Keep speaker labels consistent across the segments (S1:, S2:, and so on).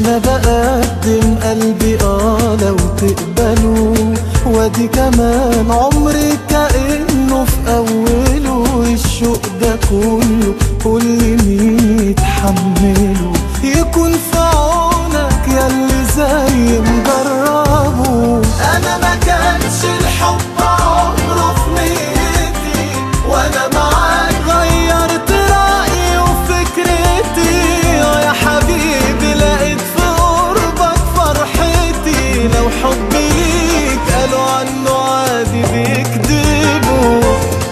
S1: انا بقدم قلبي اه لو تقبلوا وادي كمان عمري كأنه في اوله الشوق ده كله قول لي مين يتحمله يكون في عونك ياللي زي مجربه انا ما كانش الحب عمره في نيتي وانا معاك غيرت رأيي وفكرتي يا حبيبي لقيت في قربك فرحتي لو حبي ليك قالوا عنه عادي بيكذبوا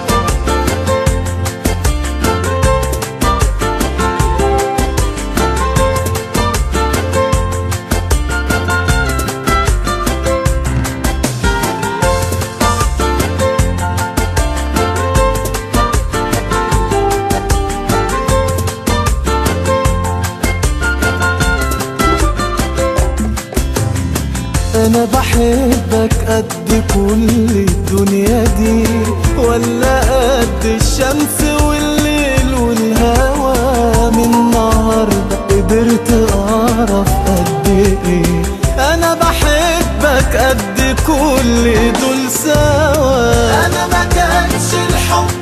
S1: انا بحبك قد كل الدنيا دي ولا قد الشمس والليل والهوى من النهارده قدرت اعرف قد ايه انا بحبك قد كل دول سوا انا ما كانش الحب